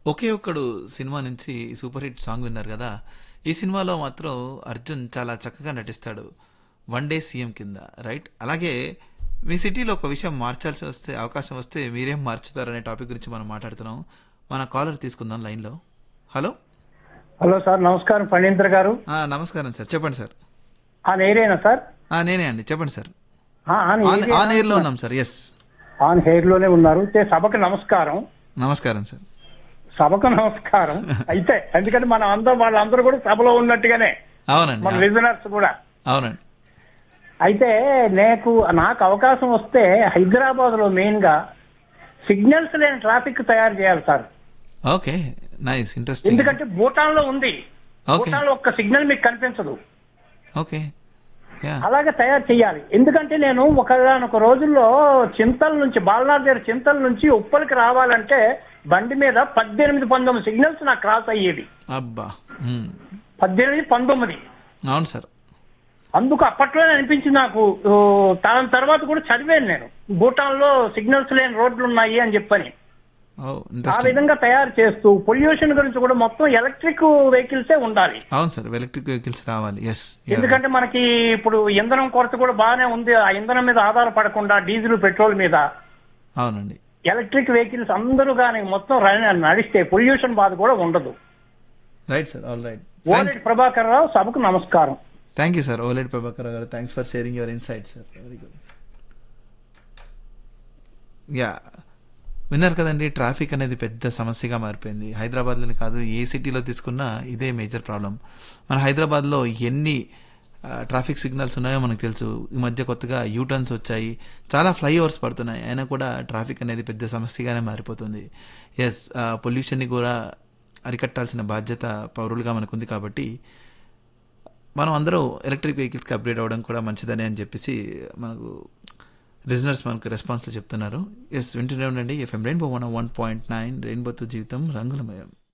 ఒకే ఒక్కడు సినిమా నుంచి super hit song విన్నారు కదా ఈ సినిమాలో మాత్రం అర్జున్ చాలా చక్కగా నటిస్తాడు వన్ డే సీఎం కింద రైట్ అలాగే మీ సిటీలో ఒక విషయం మార్చాల్సి వస్తే అవకాశం వస్తే మీరేం మార్చుతారనే టాపిక్ గురించి మనం మాట్లాడుతున్నాం మన కాలర్ తీసుకుందాం లైన్లో హలో హలో సార్ నమస్కారం ఫణీంద్ర గారు ఆ, నమస్కారం సార్ చెప్పండి సార్ ఆన్ ఏరియానా సార్ ఆ, నేనే అండి చెప్పండి సార్ ఆ, ఆన్ ఆన్ ఏరియా- ఆన్ ఎయిర్లో ఉన్నాం సార్ ఎస్ ఆన్ హెయిర్ లోనే ఉన్నారు అయితే సభకు నమస్కారం నమస్కారం సార్ సభకు నమస్కారం అయితే ఎందుకంటే మనం అందరం వాళ్ళందరూ కూడా సభలో ఉన్నట్టుగానే అవునండి మన ఆ, లిజనర్స్ కూడా అవునండి అయితే నాకు నాకు అవకాశం వస్తే హైదరాబాద్ లో మెయిన్ గా సిగ్నల్స్ లేని ట్రాఫిక్ తయారు చేయాలి సార్ ఓకే నైస్ ఇంట్రెస్టింగ్ ఎందుకంటే భూటాన్ లో ఉంది ఓకే భూటాన్ లో ఒక్క సిగ్నల్ మీకు కనిపించదు ఓకే యా అలాగే తయారు చేయాలి ఎందుకంటే నేను ఒకనొక రోజుల్లో చింతల నుంచి బాలనాథ్ దగ్గర చింతల నుంచి ఉప్పలకి రావాలంటే బండి మీద పద్దెనిమిది పంతొమ్మిది సిగ్నల్స్ నాకు క్రాస్ అయ్యేవి అబ్బా మ్మ్. పద్దెనిమిది పంతొమ్మిది అవును సార్ అందుకు అప్పట్లోనే అనిపించింది నాకు ఓ, దాని తర్వాత కూడా చదివాను నేను భూటాన్ లో సిగ్నల్స్ లేని రోడ్లు ఉన్నాయి అని చెప్పని ఓ ఆ ఇంట్రెస్టింగ్ విధంగా తయారు చేస్తూ పొల్యూషన్ గురించి కూడా మొత్తం ఎలక్ట్రిక్ వెహికల్సే ఉండాలి అవును సార్ ఎలక్ట్రిక్ వెహికల్స్ రావాలి ఎస్ ఎందుకంటే మనకి ఇప్పుడు ఇంధనం కొరత కూడా బాగానే ఉంది ఆ ఇంధనం మీద ఆధారపడకుండా డీజిల్ పెట్రోల్ మీద అవునండి ఎలక్ట్రిక్ వెహికల్స్ అందరూ కానీ మొత్తం రన్- నడిస్తే పొల్యూషన్ బాధ కూడా ఉండదు right sir all right Olet Prabhakar Rao సభకు నమస్కారం thank you sir Oled Prabhakar గారు thanks for sharing your insight sir very good yeah విన్నారు కదండి ట్రాఫిక్ అనేది పెద్ద సమస్యగా మారిపోయింది హైదరాబాద్లోనే కాదు ఏ సిటీలో తీసుకున్నా ఇదే మేజర్ ప్రాబ్లం మన హైదరాబాద్లో ఎన్ని ఆ, ట్రాఫిక్ సిగ్నల్స్ ఉన్నాయో మనకు తెలుసు ఈ మధ్య కొత్తగా యూటర్న్స్ వచ్చాయి చాలా ఫ్లైఓవర్స్ పడుతున్నాయి అయినా కూడా ట్రాఫిక్ అనేది పెద్ద సమస్యగానే మారిపోతుంది ఎస్ పొల్యూషన్ని కూడా అరికట్టాల్సిన బాధ్యత పౌరులుగా మనకుంది కాబట్టి మనం అందరూ ఎలక్ట్రిక్ వెహికల్స్కి అప్గ్రేడ్ అవ్వడం కూడా మంచిదని అని చెప్పేసి మనకు లిజనర్స్ మనకు రెస్పాన్స్లో చెప్తున్నారు ఎస్ వింటూనే ఉండండి FM rainbow one one point nine రెయిన్బోతో జీవితం రంగులమయం